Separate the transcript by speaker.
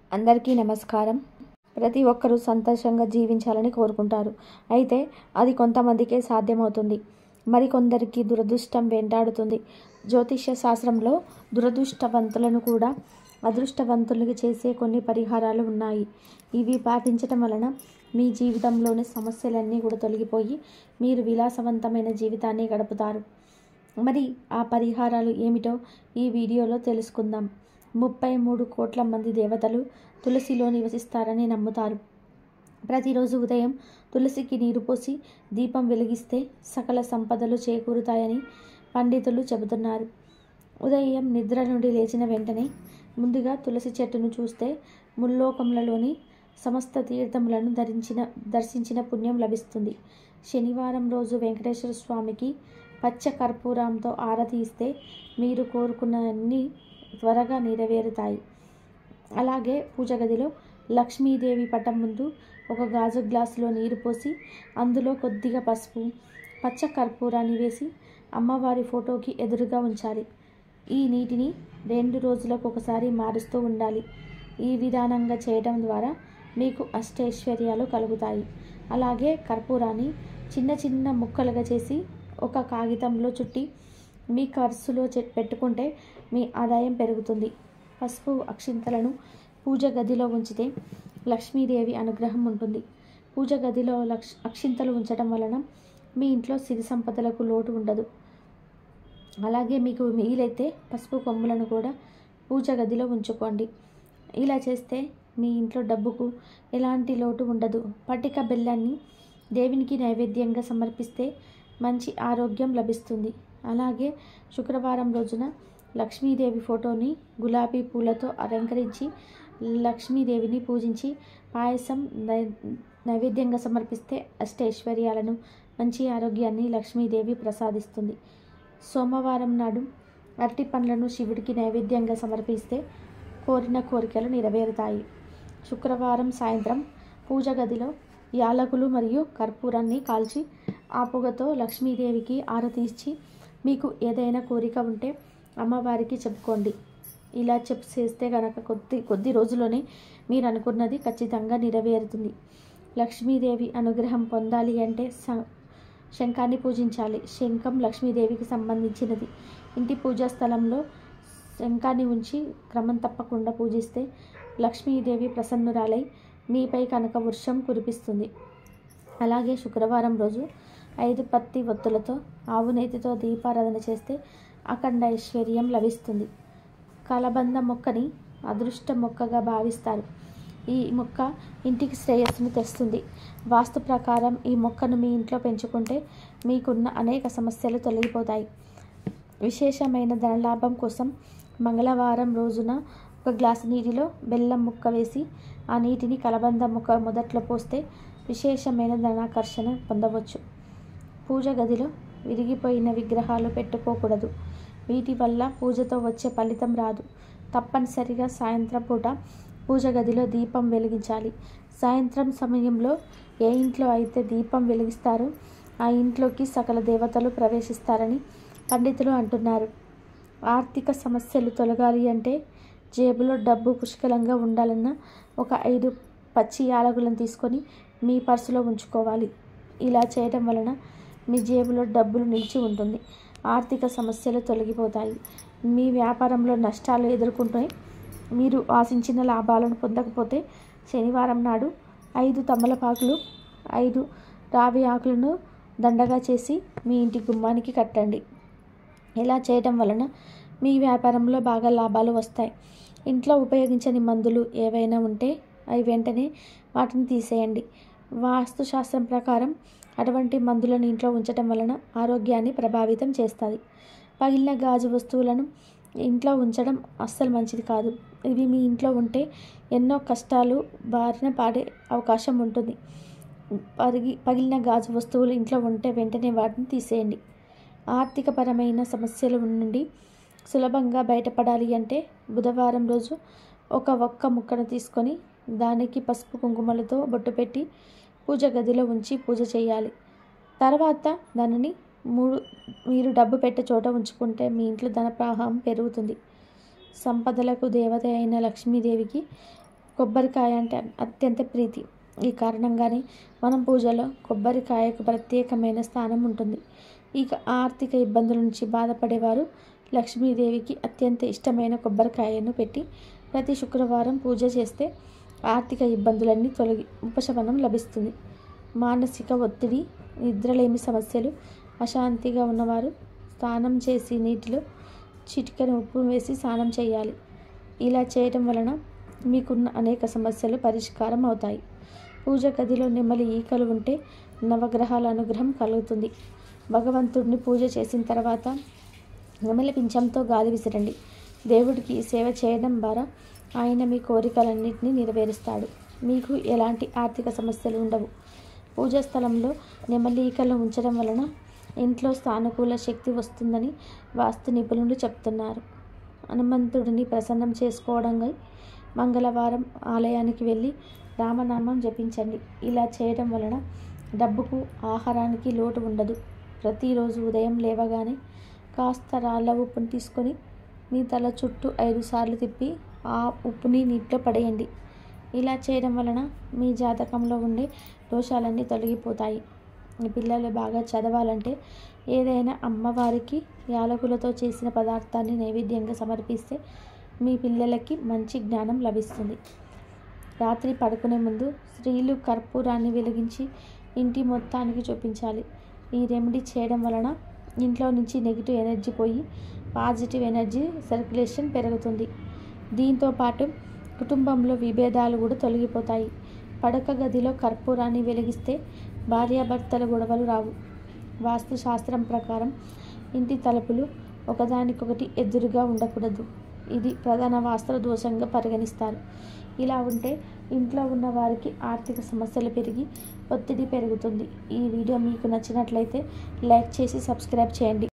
Speaker 1: అందరికీ నమస్కారం ప్రతి ఒక్కరూ సంతోషంగా జీవించాలని కోరుకుంటారు అయితే అది కొంతమందికే సాధ్యమవుతుంది మరికొందరికి దురదృష్టం వెంటాడుతుంది జ్యోతిష్య శాస్త్రంలో దురదృష్టవంతులను కూడా అదృష్టవంతులుగా చేసే కొన్ని పరిహారాలు ఉన్నాయి ఇవి పాటించటం వలన మీ జీవితంలోని సమస్యలన్నీ కూడా తొలగిపోయి మీరు విలాసవంతమైన జీవితాన్ని గడుపుతారు మరి ఆ పరిహారాలు ఏమిటో ఈ వీడియోలో తెలుసుకుందాం ముప్పై మూడు కోట్ల మంది దేవతలు తులసిలో నివసిస్తారని నమ్ముతారు ప్రతిరోజు ఉదయం తులసికి నీరు పోసి దీపం వెలిగిస్తే సకల సంపదలు చేకూరుతాయని పండితులు చెబుతున్నారు ఉదయం నిద్ర నుండి లేచిన వెంటనే ముందుగా తులసి చెట్టును చూస్తే ముల్లోకములలోని సమస్త తీర్థములను ధరించిన దర్శించిన పుణ్యం లభిస్తుంది శనివారం రోజు వెంకటేశ్వర స్వామికి పచ్చ కర్పూరంతో ఆరతి ఇస్తే మీరు కోరుకున్న అన్ని త్వరగా నెరవేరుతాయి అలాగే పూజ గదిలో లక్ష్మీదేవి పటం ముందు ఒక గాజు గ్లాసులో నీరు పోసి అందులో కొద్దిగా పసుపు పచ్చ కర్పూరాన్ని వేసి అమ్మవారి ఫోటోకి ఎదురుగా ఉంచాలి ఈ నీటిని రెండు రోజులకు ఒకసారి మారుస్తూ ఉండాలి ఈ విధానంగా చేయడం ద్వారా మీకు అష్టైశ్వర్యాలు కలుగుతాయి అలాగే కర్పూరాన్ని చిన్న చిన్న ముక్కలుగా చేసి ఒక కాగితంలో చుట్టి మీ ఖర్చులో చె- పెట్టుకుంటే మీ ఆదాయం పెరుగుతుంది పసుపు అక్షింతలను పూజ గదిలో ఉంచితే లక్ష్మీదేవి అనుగ్రహం ఉంటుంది పూజ గదిలో లక్ష్ అక్షింతలు ఉంచడం వలన మీ ఇంట్లో సిరి సంపదలకు లోటు ఉండదు అలాగే మీకు వీలైతే పసుపు కొమ్ములను కూడా పూజ గదిలో ఉంచుకోండి ఇలా చేస్తే మీ ఇంట్లో డబ్బుకు ఎలాంటి లోటు ఉండదు పట్టిక బెల్లాన్ని దేవునికి నైవేద్యంగా సమర్పిస్తే మంచి ఆరోగ్యం లభిస్తుంది అలాగే శుక్రవారం రోజున లక్ష్మీదేవి ఫోటోని గులాబీ పూలతో అలంకరించి లక్ష్మీదేవిని పూజించి పాయసం నై- నైవేద్యంగా సమర్పిస్తే అష్టైశ్వర్యాలను మంచి ఆరోగ్యాన్ని లక్ష్మీదేవి ప్రసాదిస్తుంది సోమవారం నాడు అరటి పండ్లను శివుడికి నైవేద్యంగా సమర్పిస్తే కోరిన కోరికలు నెరవేరుతాయి శుక్రవారం సాయంత్రం పూజ గదిలో యాలకులు మరియు కర్పూరాన్ని కాల్చి ఆ పొగతో లక్ష్మీదేవికి ఆరతి ఇచ్చి మీకు ఏదైనా కోరిక ఉంటే అమ్మవారికి చెప్పుకోండి ఇలా చెప్పు చేస్తే కనుక కొద్ది కొద్ది రోజుల్లోనే మీరు అనుకున్నది ఖచ్చితంగా నెరవేరుతుంది లక్ష్మీదేవి అనుగ్రహం పొందాలి అంటే స- శంఖాన్ని పూజించాలి శంఖం లక్ష్మీదేవికి సంబంధించినది ఇంటి పూజా స్థలంలో శంఖాన్ని ఉంచి క్రమం తప్పకుండా పూజిస్తే లక్ష్మీదేవి ప్రసన్నురాలై మీపై కనక వర్షం కురిపిస్తుంది అలాగే శుక్రవారం రోజు ఐదు పత్తి ఒత్తులతో ఆవు నేతితో దీపారాధన చేస్తే అఖండ ఐశ్వర్యం లభిస్తుంది కలబంద మొక్కని అదృష్ట మొక్కగా భావిస్తారు ఈ మొక్క ఇంటికి శ్రేయస్సును తెస్తుంది వాస్తు ప్రకారం ఈ మొక్కను మీ ఇంట్లో పెంచుకుంటే మీకున్న అనేక సమస్యలు తొలగిపోతాయి విశేషమైన ధనలాభం కోసం మంగళవారం రోజున ఒక గ్లాసు నీటిలో బెల్లం ముక్క వేసి ఆ నీటిని కలబంద ముక్క మొదట్లో పోస్తే విశేషమైన ధనాకర్షణ పొందవచ్చు పూజ గదిలో విరిగిపోయిన విగ్రహాలు పెట్టుకోకూడదు వీటి వల్ల పూజతో వచ్చే ఫలితం రాదు తప్పనిసరిగా సాయంత్రం పూట పూజ గదిలో దీపం వెలిగించాలి సాయంత్రం సమయంలో ఏ ఇంట్లో అయితే దీపం వెలిగిస్తారో ఆ ఇంట్లోకి సకల దేవతలు ప్రవేశిస్తారని పండితులు అంటున్నారు ఆర్థిక సమస్యలు తొలగాలి అంటే జేబులో డబ్బు పుష్కలంగా ఉండాలన్న ఒక ఐదు పచ్చి యాలకులను తీసుకొని మీ పర్సులో ఉంచుకోవాలి ఇలా చేయడం వలన మీ జేబులో డబ్బులు నిలిచి ఉంటుంది ఆర్థిక సమస్యలు తొలగిపోతాయి మీ వ్యాపారంలో నష్టాలు ఎదుర్కొంటే మీరు ఆశించిన లాభాలను పొందకపోతే శనివారం నాడు ఐదు తమలపాకులు ఐదు రావి ఆకులను దండగా చేసి మీ ఇంటి గుమ్మానికి కట్టండి ఇలా చేయడం వలన మీ వ్యాపారంలో బాగా లాభాలు వస్తాయి ఇంట్లో ఉపయోగించని మందులు ఏవైనా ఉంటే అవి వెంటనే వాటిని తీసేయండి వాస్తుశాస్త్రం ప్రకారం అటువంటి మందులను ఇంట్లో ఉంచడం వలన ఆరోగ్యాన్ని ప్రభావితం చేస్తుంది పగిలిన గాజు వస్తువులను ఇంట్లో ఉంచడం అస్సలు మంచిది కాదు ఇవి మీ ఇంట్లో ఉంటే ఎన్నో కష్టాలు బారిన పాడే అవకాశం ఉంటుంది పగిలి పగిలిన గాజు వస్తువులు ఇంట్లో ఉంటే వెంటనే వాటిని తీసేయండి ఆర్థికపరమైన సమస్యల నుండి సులభంగా బయటపడాలి అంటే బుధవారం రోజు ఒక ఒక్క ముక్కను తీసుకొని దానికి పసుపు కుంకుమలతో బొట్టు పెట్టి పూజ గదిలో ఉంచి పూజ చేయాలి తర్వాత దానిని మూడు మీరు డబ్బు పెట్టే చోట ఉంచుకుంటే మీ ఇంట్లో ధన ప్రవాహం పెరుగుతుంది సంపదలకు దేవత అయిన లక్ష్మీదేవికి కొబ్బరికాయ అంటే అత్యంత ప్రీతి ఈ కారణంగానే మనం పూజలో కొబ్బరికాయకు ప్రత్యేకమైన స్థానం ఉంటుంది ఇక ఆర్థిక ఇబ్బందుల నుంచి బాధపడేవారు లక్ష్మీదేవికి అత్యంత ఇష్టమైన కొబ్బరికాయను పెట్టి ప్రతి శుక్రవారం పూజ చేస్తే ఆర్థిక ఇబ్బందులన్నీ తొలగి ఉపశమనం లభిస్తుంది మానసిక ఒత్తిడి నిద్రలేమి సమస్యలు అశాంతిగా ఉన్నవారు స్నానం చేసి నీటిలో చిటికెన ఉప్పు వేసి స్నానం చేయాలి ఇలా చేయటం వలన మీకున్న అనేక సమస్యలు పరిష్కారం అవుతాయి పూజ గదిలో నెమలి ఈకలు ఉంటే నవగ్రహాల అనుగ్రహం కలుగుతుంది భగవంతుడిని పూజ చేసిన తర్వాత నెమలి పింఛంతో గాలి విసిరండి దేవుడికి సేవ చేయడం ద్వారా ఆయన మీ కోరికలన్నింటినీ నెరవేరుస్తాడు మీకు ఎలాంటి ఆర్థిక సమస్యలు ఉండవు పూజా స్థలంలో నెమలి ఈకలు ఉంచడం వలన ఇంట్లో సానుకూల శక్తి వస్తుందని వాస్తు నిపుణులు చెప్తున్నారు హనుమంతుడిని ప్రసన్నం చేసుకోవడంగా మంగళవారం ఆలయానికి వెళ్ళి రామనామం జపించండి ఇలా చేయడం వలన డబ్బుకు ఆహారానికి లోటు ఉండదు ప్రతిరోజు ఉదయం లేవగానే కాస్త రాళ్ళ ఉప్పుని తీసుకొని మీ తల చుట్టూ ఐదు సార్లు తిప్పి ఆ ఉప్పుని నీటిలో పడేయండి ఇలా చేయడం వలన మీ జాతకంలో ఉండే దోషాలన్నీ తొలగిపోతాయి మీ పిల్లలు బాగా చదవాలంటే ఏదైనా అమ్మవారికి యాలకులతో చేసిన పదార్థాన్ని నైవేద్యంగా సమర్పిస్తే మీ పిల్లలకి మంచి జ్ఞానం లభిస్తుంది రాత్రి పడుకునే ముందు స్త్రీలు కర్పూరాన్ని వెలిగించి ఇంటి మొత్తానికి చూపించాలి ఈ రెమెడీ చేయడం వలన ఇంట్లో నుంచి నెగిటివ్ ఎనర్జీ పోయి పాజిటివ్ ఎనర్జీ సర్క్యులేషన్ పెరుగుతుంది దీంతో పాటు కుటుంబంలో విభేదాలు కూడా తొలగిపోతాయి పడక గదిలో కర్పూరాన్ని వెలిగిస్తే భార్యాభర్తల గొడవలు రావు వాస్తు శాస్త్రం ప్రకారం ఇంటి తలుపులు ఒకదానికొకటి ఎదురుగా ఉండకూడదు ఇది ప్రధాన వాస్తు దోషంగా పరిగణిస్తారు ఇలా ఉంటే ఇంట్లో ఉన్న వారికి ఆర్థిక సమస్యలు పెరిగి ఒత్తిడి పెరుగుతుంది ఈ వీడియో మీకు నచ్చినట్లయితే లైక్ చేసి సబ్స్క్రైబ్ చేయండి